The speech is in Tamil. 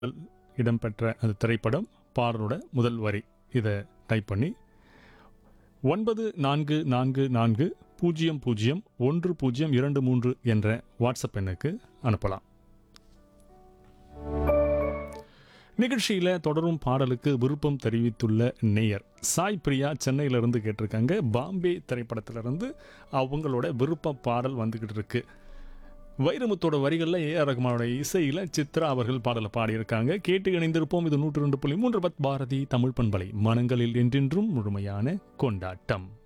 இடம்பெற்ற அந்த திரைப்படம் பாடலோட முதல் வரி இதை டைப் பண்ணி ஒன்பது நான்கு நான்கு நான்கு பூஜ்ஜியம் பூஜ்ஜியம் ஒன்று பூஜ்ஜியம் இரண்டு மூன்று என்ற வாட்ஸ்அப் எண்ணுக்கு அனுப்பலாம் நிகழ்ச்சியில் தொடரும் பாடலுக்கு விருப்பம் தெரிவித்துள்ள நேயர் சாய் பிரியா சென்னையிலிருந்து கேட்டிருக்காங்க பாம்பே திரைப்படத்திலிருந்து அவங்களோட விருப்ப பாடல் வந்துக்கிட்டு இருக்கு வைரமுத்தோட வரிகளில் ஏ ஆர் ரகுமானோட இசையில் சித்ரா அவர்கள் பாடலை பாடியிருக்காங்க கேட்டு இணைந்திருப்போம் இது நூற்று ரெண்டு புள்ளி மூன்று பத் பாரதி தமிழ் பண்பலை மனங்களில் என்றென்றும் முழுமையான கொண்டாட்டம்